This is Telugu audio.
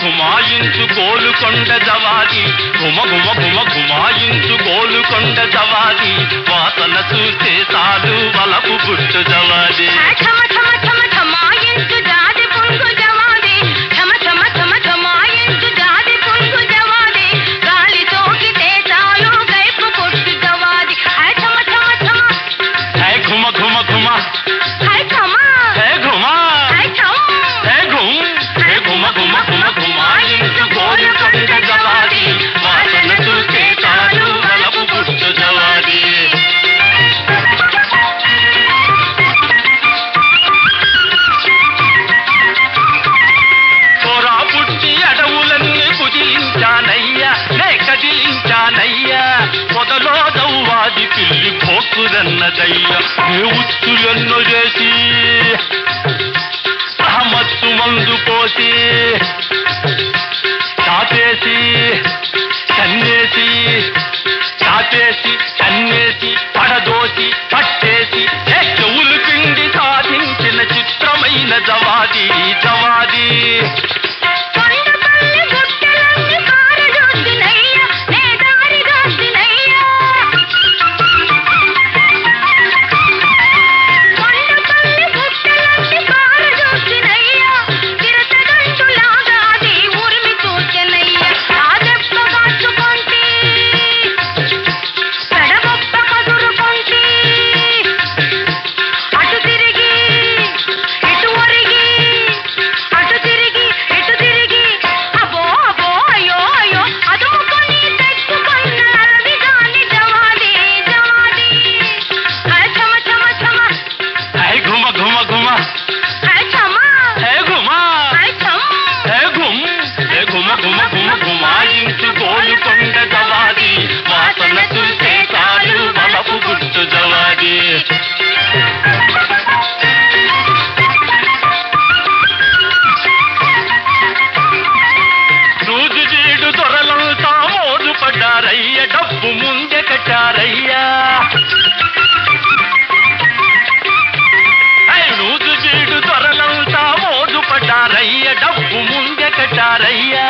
ఘుమాయించు గోలుకొండ జవాది ఘుమ ఘుమ ఘుమ ఘుమాయించు గోలుకొండ జవాది వాసన చూస్తే చాలు వలపు గుట్టు జవాది ఠమ ఠమ ఠమ ఠమాయించు జాతి పుంగు జవాది ఠమ ఠమ ఠమ ఠమాయించు జాతి పుంగు జవాది గాలి సోకితే చాలు కైపు కొట్టు జవాది హై ఠమ ఠమ ఠమ హే ఘుమ ఘుమ ఘుమ హై ఠమ హే ఘుమ హై ఠమ హే ఘుమ్ హే ఘుమ ఘుమ ఘుమ ఘుమాయించు గోలుకొండ జవాది వాసన చూస్తే చాలు వలపు గుట్టు జవాది చోరా పుట్టి అడవులన్నీ కుదిలించానయ్యా నే కదిలించానయ్యా పొదలో దౌవాది పిల్లి పోకురన్నదయ్యా నే ఉచ్చులెన్నో చేసి మత్తు మందు పోసి చాపేసి కన్నేసి చాపేసి కన్నేసి పడదోసి పట్టేసి ఏ చెవులు పిండి సాధించిన చిత్రమైన జవాది జవాది కొండపల్లి గుట్టలన్నీ పారజోసినయ్యా నే దారిగాసినయ్యా కొండపల్లి గుట్టలన్నీ పారజోసినయ్యా చిరతగంటులాగా అది ఊరిమి చూచెనయ్యా ఆ దెబ్బ కాచుకొంటి పెడగొప్ప కదురుకొంటి అటు తిరిగి ఇటు ఒరిగి అటు తిరిగి ఇటు తిరిగి అబ్బో అబ్బో అయ్యో అయ్యో అదుముకొని తెచ్చుకున్న అరవి గాని జవాది జవాది హై చమ చమ చమ హై ఘుమ ఘుమ ఘుమ హై చమ హే ఘుమ హై చమ హే ఘుమ్ హే ఘుమ ఘుమ ఘుమ ఘుమాయించు గోలుకొండ జవాది వాసన చూస్తే చాలు వలపు గుట్టు జవాది రోజు జీడు దొరలంతా మోజు పడ్డారయ్య డబ్బు ముందే కట్టారయ్యా రోజు జీడు దొరలంతా మోజు పడ్డారయ్య డబ్బు ముందే కట్టారయ్యా